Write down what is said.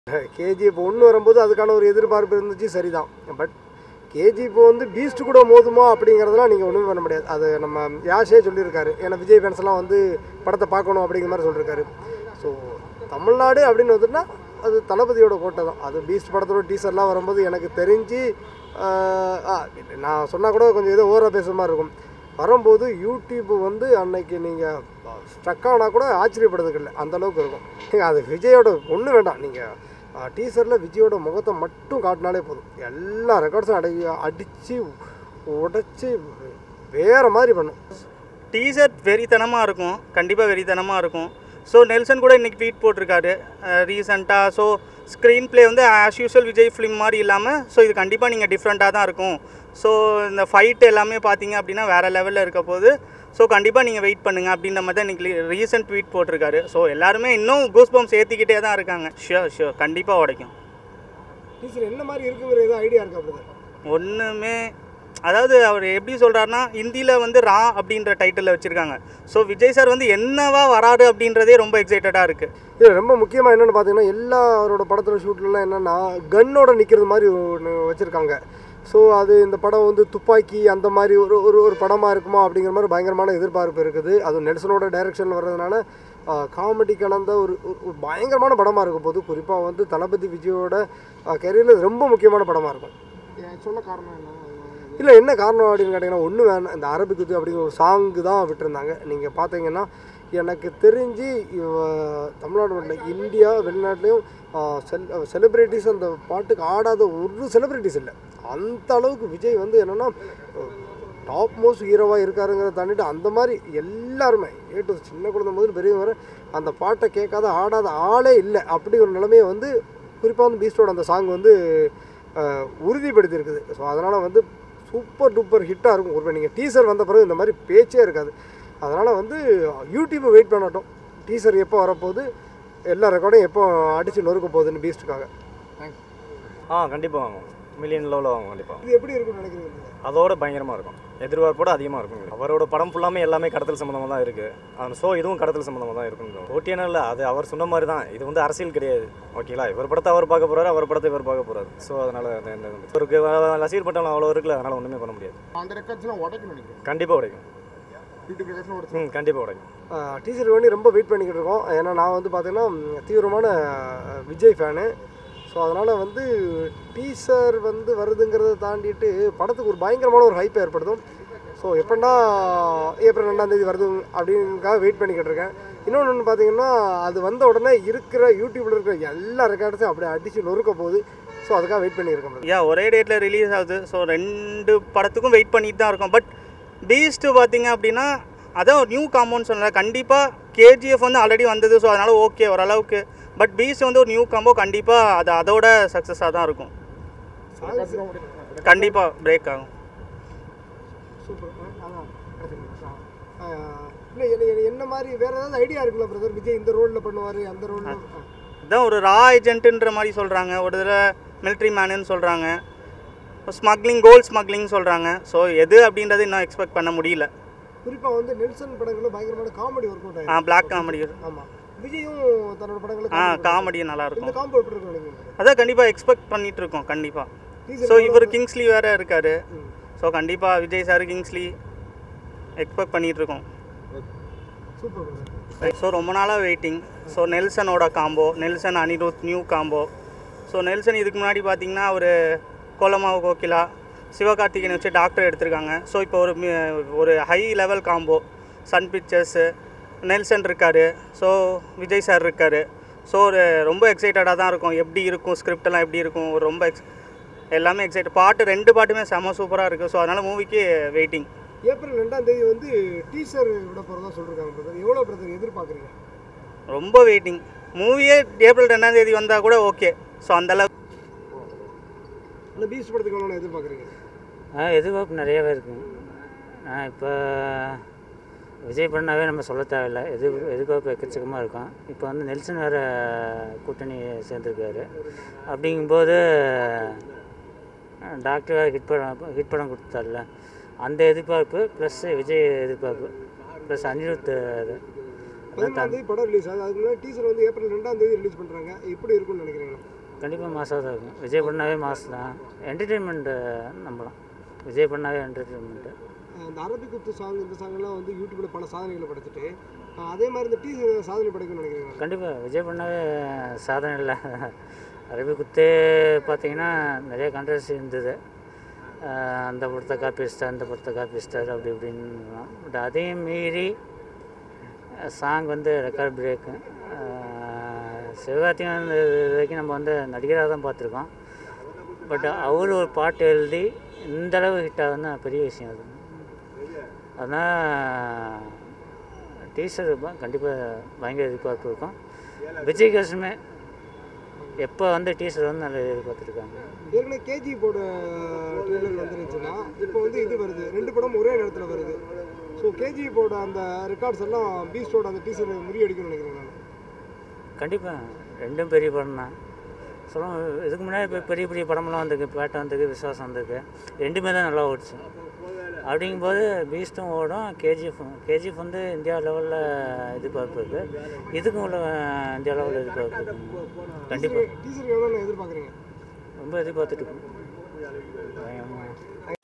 KGF ஒன்று வரும்போது அதுக்கான ஒரு எதிர்பார்ப்பு இருந்துச்சு சரிதான் பட் கேஜிஎஃப் வந்து பீஸ்ட் கூட மோதுமா அப்படிங்கிறதெல்லாம் நீங்கள் ஒன்றுமே பண்ண முடியாது அது நம்ம யாஷே சொல்லியிருக்காரு ஏன்னா விஜய் ஃபேன்ஸ் எல்லாம் வந்து படத்தை பார்க்கணும் அப்படிங்கிற மாதிரி சொல்லியிருக்காரு ஸோ தமிழ்நாடு அப்படின்னு வந்துட்டுனா அது தளபதியோட கோட்டை தான் அது பீஸ்ட் படத்தோட டீசர்லாம் வரும்போது எனக்கு தெரிஞ்சு ஆஹ், ஆ, நான் சொன்னால் கூட கொஞ்சம் ஏதோ ஓவராக பேசுகிற மாதிரி இருக்கும் வரும்போது யூடியூப் வந்து அன்னைக்கு நீங்கள் ஸ்ட்ரக் ஆனால் கூட ஆச்சரியப்படுறதுக்கு இல்லை அந்த அளவுக்கு இருக்கும் நீங்க அது விஜயோட ஒன்றும் வேண்டாம் நீங்கள் டீசரில் விஜயோட முகத்தை மட்டும் காட்டினாலே போதும் எல்லா ரெக்கார்ட்ஸும் அடை அடித்து உடைச்சி வேறு மாதிரி பண்ணும் டீசர் வெறித்தனமாக இருக்கும் கண்டிப்பாக வெறித்தனமாக இருக்கும் ஸோ நெல்சன் கூட இன்றைக்கி ட்வீட் போட்டிருக்காரு ரீசெண்டாக ஸோ ஸ்க்ரீன் ப்ளே வந்து ஆஸ் யூஷுவல் விஜய் ஃபிலிம் மாதிரி இல்லாமல் ஸோ இது கண்டிப்பாக நீங்கள் டிஃப்ரெண்ட்டாக தான் இருக்கும் ஸோ இந்த ஃபைட் எல்லாமே பார்த்தீங்க அப்படின்னா வேறு லெவலில் இருக்க போது ஸோ கண்டிப்பாக நீங்கள் வெயிட் பண்ணுங்கள் அப்படின்ற மாதிரி தான் இன்றைக்கி ரீசெண்ட் ட்வீட் போட்டிருக்காரு ஸோ எல்லாருமே இன்னும் கூஸ் பம்ப்ஸ் ஏற்றிக்கிட்டே தான் இருக்காங்க ஷியோர் ஷியோர் கண்டிப்பாக உடைக்கும் டீசர் என்ன மாதிரி இருக்குங்கிற ஏதோ ஐடியா இருக்கா அப்படி ஒன்றுமே அதாவது அவர் எப்படி சொல்கிறாருன்னா ஹிந்தியில் வந்து ரா அப்படின்ற டைட்டிலில் வச்சுருக்காங்க ஸோ விஜய் சார் வந்து என்னவா வராரு அப்படின்றதே ரொம்ப எக்ஸைட்டடாக இருக்குது இதில் ரொம்ப முக்கியமாக என்னென்னு பார்த்தீங்கன்னா எல்லா அவரோட படத்தில் ஷூட்லலாம் என்னென்னா கன்னோட நிற்கிறது மாதிரி ஒன்று வச்சுருக்காங்க ஸோ அது இந்த படம் வந்து துப்பாக்கி அந்த மாதிரி ஒரு ஒரு ஒரு படமாக இருக்குமா அப்படிங்கிற மாதிரி பயங்கரமான எதிர்பார்ப்பு இருக்குது அது நெல்சனோட டைரக்ஷனில் வர்றதுனால காமெடி கலந்த ஒரு ஒரு- ஒரு பயங்கரமான படமாக இருக்க போது குறிப்பாக வந்து தளபதி விஜயோட கெரியரில் ரொம்ப முக்கியமான படமாக இருக்கும் சொல்ல காரணம் என்ன இல்லை என்ன காரணம் அப்படின்னு கேட்டிங்கன்னா ஒன்று வேணாம் இந்த அரபிக் குத்து அப்படிங்கிற ஒரு சாங்கு தான் விட்டுருந்தாங்க நீங்கள் பார்த்தீங்கன்னா எனக்கு தெரிஞ்சு இவ தமிழ்நாடு மட்டும் இல்லை, இந்தியா வெளிநாட்டிலையும் செல் செலிப்ரிட்டிஸ் அந்த பாட்டுக்கு ஆடாத ஒரு செலிப்ரிட்டிஸ் இல்லை அந்த அளவுக்கு விஜய் வந்து என்னென்னா டாப் மோஸ்ட் ஹீரோவாக இருக்காருங்கிறத தாண்டிட்டு அந்த மாதிரி எல்லாருமே ஏ டு சின்ன குழந்தை முதல் பெரியவங்க வரை அந்த பாட்டை கேட்காத ஆடாத ஆளே இல்லை அப்படி ஒரு நிலைமையை வந்து குறிப்பாக வந்து பீஸ்டோட அந்த சாங் வந்து அஹ், உறுதிப்படுத்தியிருக்குது ஸோ அதனால் வந்து சூப்பர் டூப்பர் ஹிட்டாக இருக்கும் ஒரு நீங்கள் டீசர் வந்த பிறகு இந்த மாதிரி பேச்சே இருக்காது அதனால் வந்து யூடியூப்பை வெயிட் பண்ணட்டும் டீசர் எப்போ வரப்போகுது எல்லா ரெக்கார்டும் எப்போ அடித்து நொறுக்க போகுதுன்னு பீஸ்ட்டுக்காக ஆ கண்டிப்பாக வாங்கும் மில்லியன் லெவலில் வாங்கும் கண்டிப்பாக இது எப்படி இருக்கும்னு நினைக்கிறீங்க அதோட பயங்கரமாக இருக்கும் எதிர்பார்ப்போட அதிகமாக இருக்கும் அவரோட படம் ஃபுல்லாமே எல்லாமே கடத்தல் சம்மந்தமாக தான் இருக்குது அந்த ஷோ இதுவும் கடத்தல் சம்மந்தமாக தான் இருக்கும் போட்டியான இல்லை அது அவர் சொன்ன மாதிரி தான் இது வந்து அரசியல் கிடையாது ஓகேங்களா இவர் படத்தை அவர் பார்க்க போகிறாரு அவர் படத்தை இவர் பார்க்க போகிறாரு ஸோ அதனால் இவருக்கு ரசிகர் பட்டம் அவ்வளோ இருக்குல்ல அதனால் ஒன்றுமே பண்ண முடியாது அந்த ரெக்கார்ட்ஸ்லாம் உடைக்கணும் நினைக்கிறேன் கண்டிப்பாக உடைக்கும் யூடியூப் ரெக்கார்ட்ஸ்லாம் உடைச்சு ம் கண்டிப்பாக உடைக்கும் டீசர் வேண்டி ரொம்ப வெயிட் பண்ணிக்கிட்டு இருக்கோம் ஏன்னா நான் வந்து பார்த்தீங்கன்னா ம், தீவிரமான அஹ், விஜய் ஃபேனு ஸோ அதனால் வந்து டீசர் வந்து வருதுங்கிறத தாண்டிட்டு படத்துக்கு ஒரு பயங்கரமான ஒரு ஹைப் ஏற்படுத்தும் ஸோ எப்படின்னா ஏப்ரல் ரெண்டாம் தேதி வருது அப்படின்னுக்காக வெயிட் பண்ணிக்கிட்டு இருக்கேன் இன்னொன்று ஒன்று பார்த்தீங்கன்னா அது வந்த உடனே இருக்கிற யூடியூப்பில் இருக்கிற எல்லா ரெக்கார்ட்ஸும் அப்படியே அடித்து நொறுக்க போகுது ஸோ அதுக்காக வெயிட் பண்ணியிருக்கேன் brother. யா ஒரே டேட்டில் ரிலீஸ் ஆகுது ஸோ ரெண்டு படத்துக்கும் வெயிட் பண்ணிட்டு தான் இருக்கோம் பட் பீஸ்ட்டு பார்த்தீங்க அப்படின்னா அதான் ஒரு நியூ காம்போன்னு சொல்லல கண்டிப்பாக கேஜிஎஃப் வந்து ஆல்ரெடி வந்தது ஸோ அதனால் ஓகே ஓரளவுக்கு பட் பீஸ்ட் வந்து ஒரு நியூ காம்போ கண்டிப்பாக அது அதோட சக்ஸஸாக தான் இருக்கும் ரெக்கார்ட்ஸ்லாம் உடைக்கணும் கண்டிப்பாக பிரேக் ஆகும் சூப்பர் அதான் இல்லை என்ன என்ன மாதிரி வேறு ஏதாவது ஐடியா இருக்குல்ல பிரதர் விஜய் இந்த ரோலில் பண்ணுவார் அந்த ரோலில் அதான் ஒரு ரா ஏஜென்ட்டுன்ற மாதிரி சொல்கிறாங்க ஒரு தடவை மிலிட்ரி மேனுன்னு சொல்கிறாங்க ஸ்மக்லிங் கோல்ட் ஸ்மக்லிங் சொல்கிறாங்க ஸோ எது அப்படின்றது இன்னும் எக்ஸ்பெக்ட் பண்ண முடியல குறிப்பாக வந்து நெல்சன் படங்களில் பயங்கரமான காமெடி ஒர்க் அவுட் ஆ ஆகிருக்கு பிளாக் காமெடி ஆமாம் விஜயும் தன்னோட படங்களில் ஆ comedy work out காமெடி நல்லா ஆகிருக்கு. இந்த இருக்கும் காம்போ எப்படி இருக்கும் நினைக்கிறீங்க அதான் கண்டிப்பாக எக்ஸ்பெக்ட் பண்ணிட்டு இருக்கோம் கண்டிப்பாக Teaser ஸோ எவ்வளவு இவர் வருது? கிங்ஸ்லி வேற இருக்காரு ம். ஸோ கண்டிப்பாக விஜய் சார் கிங்ஸ்லி எக்ஸ்பெக்ட் பண்ணிட்டு இருக்கோம் சூப்பர் brother. ஸோ ரொம்ப நாளாக வெயிட்டிங் ஸோ நெல்சனோட combo Nelson Anirudh new combo so Nelson இதுக்கு முன்னாடி பார்த்தீங்கன்னா அவர் கோலமாவு கோகிலா சிவகார்த்திகேயன் வச்சு டாக்டர் எடுத்திருக்காங்க ஸோ இப்போ ஒரு மி- ஒரு high level combo Sun pictures Nelson இருக்கார் ஸோ விஜய் சார் இருக்கார் ஸோ ஒரு ரொம்ப எக்ஸைட்டடாக தான் இருக்கும் எப்படி இருக்கும் ஸ்கிரிப்ட் எல்லாம் எப்படி இருக்கும் ஒரு ரொம்ப எக்ஸ் எல்லாமே எக்ஸைட் பாட்டு ரெண்டு பாட்டுமே செம சூப்பராக இருக்குது ஸோ அதனால் மூவிக்கு வெயிட்டிங் ஏப்ரல் ரெண்டாம் தேதி வந்து டீசர் விட போகிறதா சொல்லிருக்காங்க பிரதர் எவ்வளோ பிரதர் எதிர்பார்க்குறீங்க ரொம்ப வெயிட்டிங் மூவியே ஏப்ரல் ரெண்டாம் தேதி வந்தால் கூட ஓகே ஸோ அந்தளவுக்கு அந்த பீஸ்ட் படத்துக்கு எவ்வளோ எதிர்பார்க்குறீங்க ஆ எதிர்பார்ப்பு நிறையவே இருக்கும் நான் இப்போ விஜய் பண்ணாவே நம்ம சொல்ல தேவையில்லை எது எதிர்பார்ப்பு எக்கச்சக்கமாக இருக்கும் இப்போ வந்து நெல்சன் வேறு கூட்டணி சேர்ந்துருக்காரு அப்படிங்கும்போது டாக்டர் வேறு ஹிட் படம் ஹிட் படம் கொடுத்தார்ல அந்த எதிர்பார்ப்பு ப்ளஸ் விஜய் எதிர்பார்ப்பு ப்ளஸ் அனிருத் இது அதான் பதினொன்றாம் தேதி படம் ரிலீஸ் ஆகுது அதுக்கு முன்னாடி டீசர் வந்து ஏப்ரல் ரெண்டாம் தேதி ரிலீஸ் பண்ணுறாங்க எப்படி இருக்கும்னு நினைக்கிறீங்களா கண்டிப்பாக மாசாக தான் இருக்கும் விஜய் பண்ணாவே மாஸ் தான் என்டர்டெயின்மெண்ட்டு நம்பலாம் விஜய் பண்ணாவே என்டர்டெயின்மெண்ட்டு இந்த அரபி குத்து சாங் இந்த சாங்லாம் வந்து யூடியூப்பில் பல சாதனைகளை படைச்சிட்டு அஹ் அதே மாதிரி இந்த டீசர் சாதனை படைக்கணும்னு நினைக்கிறீங்க கண்டிப்பாக விஜய் பண்ணாவே சாதனை இல்லை அரபி குத்தே பார்த்தீங்கன்னா நிறைய கான்ட்ரவர்சி இருந்தது ஆஹ் அந்த படத்தை காப்பி அடிச்சிட்டார் அந்த படத்தை காப்பி அடிச்சிட்டார் அப்படி இப்படின்னு பட் அதையும் மீறி சாங் வந்து ரெக்கார்ட் பிரேக்கு சிவகார்த்திகேயன் வந்து இது வரைக்கும் நம்ம வந்து நடிகராக தான் பார்த்துருக்கோம் பட் அவர் ஒரு பாட்டு எழுதி இந்த அளவு ஹிட் ஆகுதுன்னா பெரிய விஷயம் அது அதனால் டீசர் கண்டிப்பாக பயங்கர எதிர்பார்ப்பு இருக்கும் விஜய் கஷ்டமே எப்போ வந்து டீசர் வந்து நல்லா எதிர்பார்த்துருக்காங்க ஏற்கனவே கேஜி போட ட்ரெய்லர் வந்துருந்துச்சுன்னா இப்போ வந்து இது வருது ரெண்டு படம் ஒரே நேரத்தில் வருது ஸோ கேஜி போட அந்த ரெக்கார்ட்ஸ் எல்லாம் பீஸ்டோட அந்த டீசர் முறியடிக்கணும்னு நினைக்கிறேன் நான் கண்டிப்பாக ரெண்டும் பெரிய படம் தான் சொல்லுவோம் இதுக்கு முன்னாடி இப்போ பெரிய பெரிய படமெல்லாம் வந்திருக்கு பேட்டை வந்திருக்கு விஸ்வாசம் வந்திருக்கு ரெண்டுமே தான் நல்லா ஓடிச்சு அப்படிங்கும்போது பீஸ்ட்டும் ஓடும் கேஜிஎஃப் கேஜிஎஃப் வந்து இந்தியா லெவலில் எதிர்பார்ப்பு இருக்குது இதுக்கும் உள்ள இந்தியா லெவலில் எதிர்பார்ப்பு இருக்குது கண்டிப்பாக டீசர் எவ்வளோ எதிர்பார்க்குறீங்க ரொம்ப எதிர்பார்த்துட்டு இருக்கோம் பயங்கரமா.